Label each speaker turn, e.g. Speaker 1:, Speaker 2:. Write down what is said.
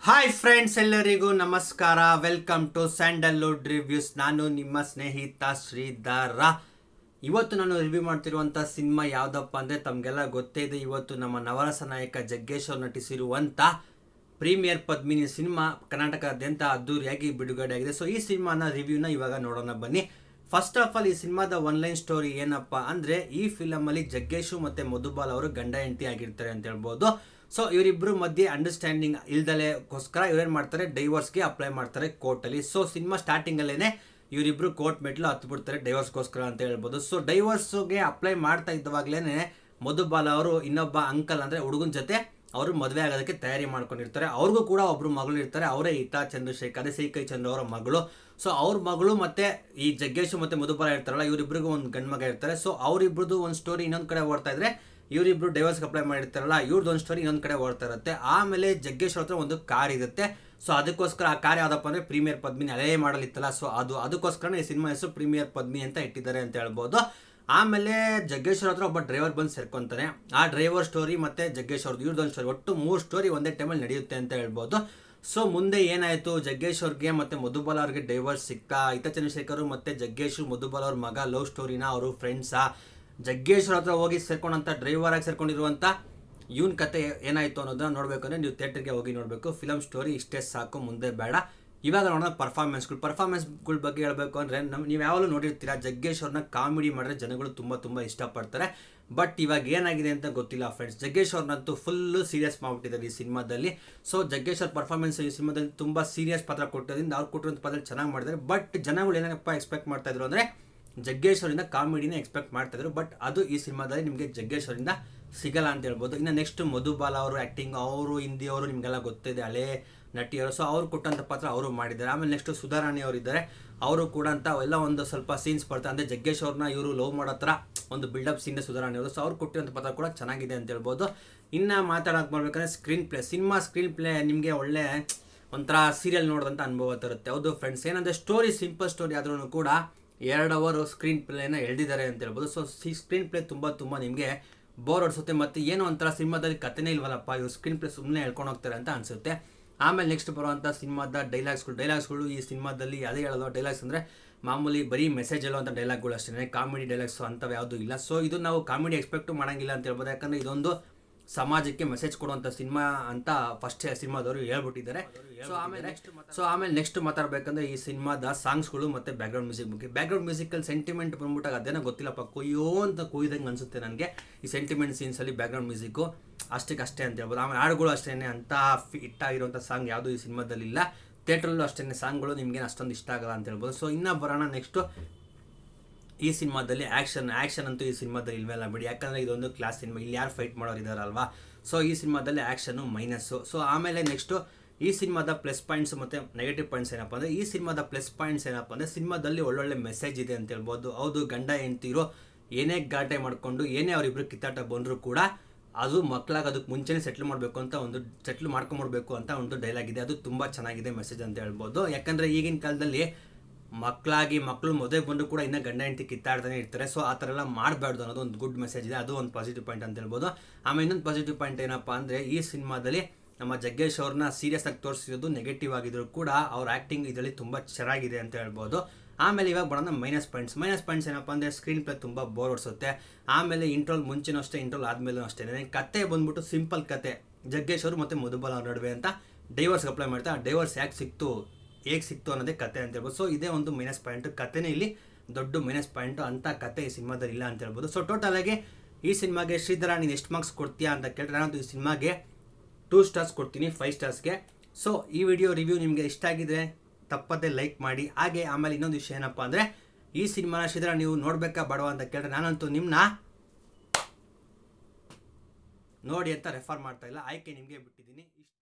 Speaker 1: hi friends ಎಲ್ಲರಿಗೂ ನಮಸ್ಕಾರ welcome to Sandalwood reviews ನಾನು ನಿಮ್ಮ ಸ್ನೇಹಿತ ಶ್ರೀಧರ ಇವತ್ತು ನಾನು ರಿವ್ಯೂ ಮಾಡ್ತಿರುವಂಥ ಸಿನಿಮಾ ಯಾವುದಪ್ಪ ಅಂದರೆ ತಮಗೆಲ್ಲ ಗೊತ್ತೇ ಇದೆ ಇವತ್ತು ನಮ್ಮ ನವರಸ ನಾಯಕ ಜಗ್ಗೇಶ್ ಅವರು ನಟಿಸಿರುವಂಥ ಪ್ರೀಮಿಯರ್ ಪದ್ಮಿನಿ ಸಿನಿಮಾ ಕರ್ನಾಟಕದಾದ್ಯಂತ ಅದ್ದೂರಿಯಾಗಿ ಬಿಡುಗಡೆ ಆಗಿದೆ ಸೊ ಈ ಸಿನಿಮಾನ ರಿವ್ಯೂನ ಇವಾಗ ನೋಡೋಣ ಬನ್ನಿ ಫಸ್ಟ್ ಆಫ್ ಆಲ್ ಈ ಸಿನಿಮಾದ ಒನ್ಲೈನ್ ಸ್ಟೋರಿ ಏನಪ್ಪ ಅಂದರೆ ಈ ಫಿಲಮಲ್ಲಿ ಜಗ್ಗೇಶು ಮತ್ತು ಮಧುಬಾಲ್ ಅವರು ಗಂಡ ಹೆಂಡತಿ ಆಗಿರ್ತಾರೆ ಅಂತ ಹೇಳ್ಬೋದು ಸೊ ಇವರಿಬ್ಬರು ಮಧ್ಯೆ ಅಂಡರ್ಸ್ಟ್ಯಾಂಡಿಂಗ್ ಇಲ್ದಲೆಗೋಸ್ಕರ ಇವ್ರೇನು ಮಾಡ್ತಾರೆ ಡೈವರ್ಸ್ಗೆ ಅಪ್ಲೈ ಮಾಡ್ತಾರೆ ಕೋರ್ಟಲ್ಲಿ ಸೊ ಸಿನಿಮಾ ಸ್ಟಾರ್ಟಿಂಗಲ್ಲೇ ಇವರಿಬ್ಬರು ಕೋರ್ಟ್ ಮೆಟ್ಲು ಹತ್ತು ಬಿಡ್ತಾರೆ ಡೈವರ್ಸ್ಗೋಸ್ಕರ ಅಂತ ಹೇಳ್ಬೋದು ಸೊ ಡೈವರ್ಸ್ಗೆ ಅಪ್ಲೈ ಮಾಡ್ತಾ ಇದ್ದವಾಗಲೇ ಮಧುಬಾಲ ಅವರು ಇನ್ನೊಬ್ಬ ಅಂಕಲ್ ಅಂದರೆ ಹುಡುಗನ ಜೊತೆ ಅವರು ಮದುವೆ ಆಗೋದಕ್ಕೆ ತಯಾರಿ ಮಾಡ್ಕೊಂಡಿರ್ತಾರೆ ಅವ್ರಿಗೂ ಕೂಡ ಒಬ್ರು ಮಗಳು ಇರ್ತಾರೆ ಅವರೇ ಹಿತಾ ಚಂದ್ರಶೇಖರ್ ಅದೇ ಸಿ ಕೈ ಚಂದ್ರ ಅವರ ಮಗಳು ಸೊ ಅವ್ರ ಮಗಳು ಮತ್ತೆ ಈ ಜಗ್ಗೇಶ್ ಮತ್ತೆ ಮಧುಬಾಲ ಇರ್ತಾರಲ್ಲ ಇವರಿಬ್ರಿಗೂ ಒಂದು ಗಂಡು ಮಗ ಇರ್ತಾರೆ ಸೊ ಅವರಿಬ್ರದ್ದು ಒಂದು ಸ್ಟೋರಿ ಇನ್ನೊಂದು ಕಡೆ ಓಡ್ತಾ ಇದ್ರೆ ಇವರಿಬ್ರು ಡೈವರ್ಸ್ಗೆ ಅಪ್ಲೈ ಮಾಡಿರ್ತಾರಲ್ಲ ಇವ್ರದ್ದು ಒಂದು ಸ್ಟೋರಿ ಇನ್ನೊಂದು ಕಡೆ ಓಡ್ತಾ ಇರುತ್ತೆ ಆಮೇಲೆ ಜಗ್ಗೇಶ್ ಹತ್ರ ಒಂದು ಕಾರ್ ಇರುತ್ತೆ ಸೊ ಅದಕ್ಕೋಸ್ಕರ ಆ ಕಾರ್ ಯಾವುದಪ್ಪ ಅಂದರೆ ಪ್ರೀಮಿಯರ್ ಪದ್ಮಿನಿ ಹಳೇ ಮಾಡಲ್ ಇತ್ತಲ್ಲ ಸೊ ಅದು ಅದಕ್ಕೋಸ್ಕರ ಈ ಸಿನಿಮಾ ಹೆಸರು ಪ್ರೀಮಿಯರ್ ಪದ್ಮಿನಿ ಅಂತ ಇಟ್ಟಿದ್ದಾರೆ ಅಂತ ಹೇಳ್ಬೋದು ಆಮೇಲೆ ಜಗ್ಗೇಶ್ವರ್ ಹತ್ರ ಒಬ್ಬ ಡ್ರೈವರ್ ಬಂದು ಸೇರ್ಕೊಂತಾನೆ ಆ ಡ್ರೈವರ್ ಸ್ಟೋರಿ ಮತ್ತೆ ಜಗ್ಗೇಶ್ ಅವ್ರದ್ದು ಇವ್ರದ್ದೊಂದು ಸ್ಟೋರಿ ಒಟ್ಟು ಮೂರು ಸ್ಟೋರಿ ಒಂದೇ ಟೈಮಲ್ಲಿ ನಡೆಯುತ್ತೆ ಅಂತ ಹೇಳ್ಬೋದು ಸೊ ಮುಂದೆ ಏನಾಯಿತು ಜಗ್ಗೇಶ್ ಅವ್ರಿಗೆ ಮತ್ತೆ ಮಧುಬಾಲ ಅವ್ರಿಗೆ ಡೈವರ್ಸ್ ಸಿಕ್ತಾ ಹಿತ ಚಂದ್ರಶೇಖರ್ ಮತ್ತೆ ಜಗ್ಗೇಶ್ ಮಧುಬಾಲ ಅವ್ರ ಮಗ ಲವ್ ಸ್ಟೋರಿನ ಅವರು ಫ್ರೆಂಡ್ಸಾ ಜಗ್ಗೇಶ್ ಅವ್ರ ಹತ್ರ ಹೋಗಿ ಸೇರ್ಕೊಂಡಂತ ಡ್ರೈವರ್ ಆಗಿ ಸೇರ್ಕೊಂಡಿರುವಂಥ ಇವನ್ ಕತೆ ಏನಾಯಿತು ಅನ್ನೋದನ್ನ ನೋಡ್ಬೇಕಂದ್ರೆ ನೀವು ಥಿಯೇಟರ್ಗೆ ಹೋಗಿ ನೋಡಬೇಕು ಫಿಲಮ್ ಸ್ಟೋರಿ ಇಷ್ಟೇ ಸಾಕು ಮುಂದೆ ಬೇಡ ಇವಾಗ ನೋಡೋಣ ಪರ್ಫಾರ್ಮೆನ್ಸ್ಗಳು ಪರ್ಫಾರ್ಮೆನ್ಸ್ಗಳ ಬಗ್ಗೆ ಹೇಳಬೇಕು ಅಂದರೆ ನಮ್ಮ ನೀವು ಯಾವಾಗಲೂ ನೋಡಿರ್ತೀರಾ ಜಗ್ಗೇಶ್ ಅವ್ರನ್ನ ಕಾಮಿಡಿ ಮಾಡಿದ್ರೆ ಜನಗಳು ತುಂಬ ತುಂಬ ಇಷ್ಟಪಡ್ತಾರೆ ಬಟ್ ಇವಾಗ ಏನಾಗಿದೆ ಅಂತ ಗೊತ್ತಿಲ್ಲ ಫ್ರೆಂಡ್ಸ್ ಜಗ್ಗೇಶ್ ಅವ್ರನ್ನಂತೂ ಫುಲ್ಲು ಸೀರಿಯಸ್ ಮಾಡಿಬಿಟ್ಟಿದ್ದಾರೆ ಈ ಸಿನಿಮಾದಲ್ಲಿ ಸೊ ಜಗ್ಗೇಶ್ ಅವ್ರ ಪರ್ಫಾರ್ಮೆನ್ಸ್ ಈ ಸಿನಿಮಾದಲ್ಲಿ ತುಂಬ ಸೀರಿಯಸ್ ಪಾತ್ರ ಕೊಟ್ಟಿದ್ದರಿಂದ ಅವ್ರು ಕೊಟ್ಟಿರೋಂಥ ಪಾತ್ರ ಚೆನ್ನಾಗಿ ಮಾಡಿದ್ದಾರೆ ಬಟ್ ಜನಗಳು ಏನಪ್ಪ ಎಕ್ಸ್ಪೆಕ್ಟ್ ಮಾಡ್ತಾ ಇದ್ರು ಅಂದರೆ ಜಗ್ಗೇಶ್ ಅವರಿಂದ ಕಾಮಿಡಿನ ಎಕ್ಸ್ಪೆಕ್ಟ್ ಮಾಡ್ತಾ ಇದ್ರು ಬಟ್ ಅದು ಈ ಸಿನಿಮಾದಲ್ಲಿ ನಿಮಗೆ ಜಗ್ಗೇಶ್ ಅವರಿಂದ ಸಿಗಲ್ಲ ಅಂತ ಹೇಳ್ಬೋದು ಇನ್ನು ನೆಕ್ಸ್ಟ್ ಮಧುಬಾಲ ಅವರು ಆ್ಯಕ್ಟಿಂಗ್ ಅವರು ಹಿಂದಿ ಅವರು ನಿಮಗೆಲ್ಲ ಗೊತ್ತಿದೆ ಹಳೆ ನಟಿಯರು ಸೊ ಅವ್ರು ಕೊಟ್ಟಂಥ ಪಾತ್ರ ಅವರು ಮಾಡಿದ್ದಾರೆ ಆಮೇಲೆ ನೆಕ್ಸ್ಟ್ ಸುಧಾರಾಣಿ ಅವರು ಇದ್ದಾರೆ ಅವರು ಕೂಡ ಅಂತ ಎಲ್ಲ ಒಂದು ಸ್ವಲ್ಪ ಸೀನ್ಸ್ ಬರ್ತಾರೆ ಅಂದರೆ ಜಗ್ಗೇಶ್ ಅವ್ರನ್ನ ಇವರು ಲವ್ ಮಾಡೋ ಥರ ಒಂದು ಬಿಲ್ಡಪ್ ಸೀನ್ ಸುಧಾರಾಣಿ ಅವರು ಸೊ ಅವ್ರು ಕೊಟ್ಟಿರೋಂಥ ಪಾತ್ರ ಕೂಡ ಚೆನ್ನಾಗಿದೆ ಅಂತ ಹೇಳ್ಬೋದು ಇನ್ನು ಮಾತಾಡೋಕೆ ಮಾಡ್ಬೇಕಂದ್ರೆ screenplay cinema screenplay ನಿಮಗೆ ಒಳ್ಳೆ ಒಂಥರ ಸೀರಿಯಲ್ ನೋಡಿದಂಥ ಅನುಭವ ತರುತ್ತೆ ಹೌದು ಫ್ರೆಂಡ್ಸ್ ಏನಂದರೆ ಸ್ಟೋರಿ ಸಿಂಪಲ್ ಸ್ಟೋರಿ ಆದ್ರೂ ಕೂಡ ಎರಡು ಅವರು ಸ್ಕ್ರೀನ್ ಪ್ಲೇನ ಎಳೆದಿದ್ದಾರೆ ಅಂತ ಹೇಳ್ಬೋದು ಸೊ ಸಿ ಸ್ಕ್ರೀನ್ ಪ್ಲೇ ತುಂಬ ತುಂಬ ನಿಮಗೆ ಬೋರ್ ಹೊಡ್ಸುತ್ತೆ ಮತ್ತು ಏನೋ ಒಂಥರ ಸಿನಿಮಾದಲ್ಲಿ ಕಥೆನೇ ಇಲ್ವಲ್ಲಪ್ಪ ಇವ್ರು ಸ್ಕ್ರೀನ್ ಪ್ಲೇ ಸುಮ್ಮನೆ ಹೇಳ್ಕೊಂಡು ಹೋಗ್ತಾರೆ ಅಂತ ಅನಿಸುತ್ತೆ ಆಮೇಲೆ ನೆಕ್ಸ್ಟ್ ಬರುವಂಥ ಸಿನಿಮಾದ ಡೈಲಾಗ್ಸ್ಗಳು ಡೈಲಾಗ್ಸ್ಗಳು ಈ ಸಿನಿಮಾದಲ್ಲಿ ಅದೇ ಹೇಳೋದು ಡೈಲಾಗ್ಸ್ ಅಂದರೆ ಮಾಮೂಲಿ ಬರೀ ಮೆಸೇಜ್ ಹೇಳುವಂಥ ಡೈಲಾಗ್ಗಳು ಅಷ್ಟೇ ಕಾಮಿಡಿ ಡೈಲಾಗ್ಸು ಅಂಥವು ಯಾವುದೂ ಇಲ್ಲ ಸೊ ಇದು ನಾವು ಕಾಮಿಡಿ ಎಕ್ಸ್ಪೆಕ್ಟು ಮಾಡೋಂಗಿಲ್ಲ ಅಂತ ಹೇಳ್ಬೋದು ಯಾಕಂದರೆ ಇದೊಂದು ಸಮಾಜಕ್ಕೆ ಮೆಸೇಜ್ ಕೊಡುವಂಥ ಸಿನಿಮಾ ಅಂತ ಫಸ್ಟ್ ಸಿನಿಮಾದವರು ಹೇಳ್ಬಿಟ್ಟಿದ್ದಾರೆ ಸೊ ಆಮೇಲೆ ನೆಕ್ಸ್ಟ್ ಸೊ ಆಮೇಲೆ ನೆಕ್ಸ್ಟ್ ಮಾತಾಡಬೇಕಂದ್ರೆ ಈ ಸಿನಿಮಾದ ಸಾಂಗ್ಸ್ಗಳು ಮತ್ತು ಬ್ಯಾಕ್ಗ್ರೌಂಡ್ ಮ್ಯೂಸಿಕ್ ಬಗ್ಗೆ ಬ್ಯಾಕ್ಗ್ರೌಂಡ್ ಮ್ಯೂಸಿಕಲ್ಲಿ ಸೆಂಟಿಮೆಂಟ್ ಬಂದ್ಬಿಟ್ಟಾಗ ಅದೇನೋ ಗೊತ್ತಿಲ್ಲಪ್ಪ ಕೊಯ್ಯೋ ಅಂತ ಕೊಯ್ದಂಗೆ ಅನಿಸುತ್ತೆ ನನಗೆ ಈ ಸೆಂಟಿಮೆಂಟ್ ಸೀನ್ಸಲ್ಲಿ ಬ್ಯಾಕ್ಗ್ರೌಂಡ್ ಮ್ಯೂಸಿಕ್ಕು ಅಷ್ಟಕ್ಕೆ ಅಷ್ಟೇ ಅಂತ ಹೇಳ್ಬೋದು ಆಮೇಲೆ ಹಾಡುಗಳು ಅಷ್ಟೇ ಅಂತ ಫಿಟ್ ಆಗಿರುವಂಥ ಸಾಂಗ್ ಯಾವುದೂ ಈ ಸಿನಿಮಾದಲ್ಲಿ ಇಲ್ಲ ಥಿಯೇಟ್ರಲ್ಲೂ ಅಷ್ಟೇ ಸಾಂಗ್ಗಳು ನಿಮಗೆ ಅಷ್ಟೊಂದು ಇಷ್ಟ ಆಗಲ್ಲ ಅಂತ ಹೇಳ್ಬೋದು ಸೊ ಇನ್ನೂ ಬರೋಣ ನೆಕ್ಸ್ಟು ಈ ಸಿನಿಮಾದಲ್ಲಿ ಆ್ಯಕ್ಷನ್ ಆ್ಯಕ್ಷನ್ ಅಂತೂ ಈ ಸಿನಿಮಾದಲ್ಲಿ ಇಲ್ವಲ್ಲ ಬಿಡಿ ಯಾಕಂದರೆ ಇದೊಂದು ಕ್ಲಾಸ್ ಸಿನಿಮಾ ಇಲ್ಲಿ ಯಾರು ಫೈಟ್ ಮಾಡೋರು ಇದ್ದಾರಲ್ವಾ ಸೊ ಈ ಸಿನಿಮಾದಲ್ಲಿ ಆ್ಯಕ್ಷನು ಮೈನಸ್ಸು ಸೊ ಆಮೇಲೆ ನೆಕ್ಸ್ಟು ಈ ಸಿನಿಮಾದ ಪ್ಲಸ್ ಪಾಯಿಂಟ್ಸ್ ಮತ್ತು ನೆಗೆಟಿವ್ ಪಾಯಿಂಟ್ಸ್ ಏನಪ್ಪ ಅಂದರೆ ಈ ಸಿನಿಮಾದ ಪ್ಲಸ್ ಪಾಯಿಂಟ್ಸ್ ಏನಪ್ಪ ಅಂದರೆ ಸಿನಿಮಾದಲ್ಲಿ ಒಳ್ಳೊಳ್ಳೆ ಮೆಸೇಜ್ ಇದೆ ಅಂತ ಹೇಳ್ಬೋದು ಹೌದು ಗಂಡ ಹೆಂಡ್ತಿರೋ ಏನೇ ಗಾಟೆ ಮಾಡಿಕೊಂಡು ಏನೇ ಅವರಿಬ್ಬರು ಕಿತ್ತಾಟ ಬಂದರೂ ಕೂಡ ಅದು ಮಕ್ಕಳಾಗ ಅದಕ್ಕೆ ಮುಂಚೆನೇ ಸೆಟ್ಲ್ ಮಾಡಬೇಕು ಅಂತ ಒಂದು ಸೆಟ್ಲ್ ಮಾಡ್ಕೊಂಬಿಡ್ಬೇಕು ಅಂತ ಒಂದು ಡೈಲಾಗ್ ಇದೆ ಅದು ತುಂಬ ಚೆನ್ನಾಗಿದೆ ಮೆಸೇಜ್ ಅಂತ ಹೇಳ್ಬೋದು ಯಾಕಂದರೆ ಈಗಿನ ಕಾಲದಲ್ಲಿ ಮಕ್ಕಳಾಗಿ ಮಕ್ಕಳು ಮದುವೆ ಬಂದು ಕೂಡ ಇನ್ನೂ ಗಂಡ ಹೆಂಡತಿ ಕಿತ್ತಾಡ್ತಾನೆ ಇರ್ತಾರೆ ಸೊ ಆ ಥರ ಎಲ್ಲ ಮಾಡಬಾರ್ದು ಅನ್ನೋದು ಒಂದು ಗುಡ್ ಮೆಸೇಜ್ ಇದೆ ಅದು ಒಂದು ಪಾಸಿಟಿವ್ ಪಾಯಿಂಟ್ ಅಂತ ಹೇಳ್ಬೋದು ಆಮೇಲೆ ಇನ್ನೊಂದು ಪಾಸಿಟಿವ್ ಪಾಯಿಂಟ್ ಏನಪ್ಪ ಅಂದರೆ ಈ ಸಿನಿಮಾದಲ್ಲಿ ನಮ್ಮ ಜಗ್ಗೇಶ್ ಅವ್ರನ್ನ ಸೀರಿಯಸ್ ಆಗಿ ತೋರಿಸಿರೋದು ನೆಗೆಟಿವ್ ಆಗಿದ್ರು ಕೂಡ ಅವ್ರ ಆ್ಯಕ್ಟಿಂಗ್ ಇದರಲ್ಲಿ ತುಂಬ ಚೆನ್ನಾಗಿದೆ ಅಂತ ಹೇಳ್ಬೋದು ಆಮೇಲೆ ಇವಾಗ ಬರೋಣ ಮೈನಸ್ ಪಾಯಿಂಟ್ಸ್ ಮೈನಸ್ ಪಾಯಿಂಟ್ಸ್ ಏನಪ್ಪ ಅಂದರೆ ಸ್ಕ್ರೀನ್ ಪ್ಲೇ ತುಂಬ ಬೋರ್ ಹೊಡ್ಸುತ್ತೆ ಆಮೇಲೆ ಇಂಟ್ರೋಲ್ ಮುಂಚೆನೂ ಅಷ್ಟೇ ಇಂಟ್ರೋಲ್ ಆದಮೇಲೂ ಅಷ್ಟೇ ಕತೆ ಬಂದ್ಬಿಟ್ಟು ಸಿಂಪಲ್ ಕತೆ ಜಗ್ಗೇಶ್ ಅವರು ಮತ್ತು ಮಧುಬಾಲ ಅವ್ರ ನಡುವೆ ಅಂತ ಡೈವರ್ಸ್ಗೆ ಅಪ್ಲೈ ಮಾಡ್ತಾರೆ ಆ ಡೈವರ್ಸ್ ಯಾಕೆ ಸಿಕ್ತು ಹೇಗೆ ಸಿಕ್ತು ಅನ್ನೋದೇ ಕತೆ ಅಂತ ಹೇಳ್ಬೋದು ಸೊ ಇದೇ ಒಂದು ಮೈನಸ್ ಪಾಯಿಂಟ್ ಕತೆನೇ ಇಲ್ಲಿ ದೊಡ್ಡ ಮೈನಸ್ ಪಾಯಿಂಟು ಅಂಥ ಕತೆ ಈ ಸಿನಿಮಾದಲ್ಲಿ ಇಲ್ಲ ಅಂತ ಹೇಳ್ಬೋದು ಸೊ ಟೋಟಲ್ ಆಗಿ ಈ ಸಿನಿಮಾಗೆ ಶ್ರೀಧರ ನೀನು ಎಷ್ಟು ಮಾರ್ಕ್ಸ್ ಕೊಡ್ತೀಯಾ ಅಂತ ಕೇಳಿದ್ರೆ ನಾನಂತೂ ಈ ಸಿನಿಮಾಗೆ ಟೂ ಸ್ಟಾರ್ಸ್ ಕೊಡ್ತೀನಿ ಫೈವ್ ಸ್ಟಾರ್ಸ್ಗೆ ಸೊ ಈ ವಿಡಿಯೋ ರಿವ್ಯೂ ನಿಮಗೆ ಇಷ್ಟ ಆಗಿದ್ರೆ ತಪ್ಪದೇ ಲೈಕ್ ಮಾಡಿ ಹಾಗೆ ಆಮೇಲೆ ಇನ್ನೊಂದು ವಿಷಯ ಏನಪ್ಪ ಅಂದರೆ ಈ ಸಿನಿಮಾನ ಶ್ರೀಧರ ನೀವು ನೋಡಬೇಕಾ ಬೇಡವಾ ಅಂತ ಕೇಳಿದ್ರೆ ನಾನಂತೂ ನಿಮ್ಮನ್ನ ನೋಡಿ ಅಂತ ರೆಫರ್ ಮಾಡ್ತಾ ಇಲ್ಲ ಆಯ್ಕೆ ನಿಮಗೆ ಬಿಟ್ಟಿದ್ದೀನಿ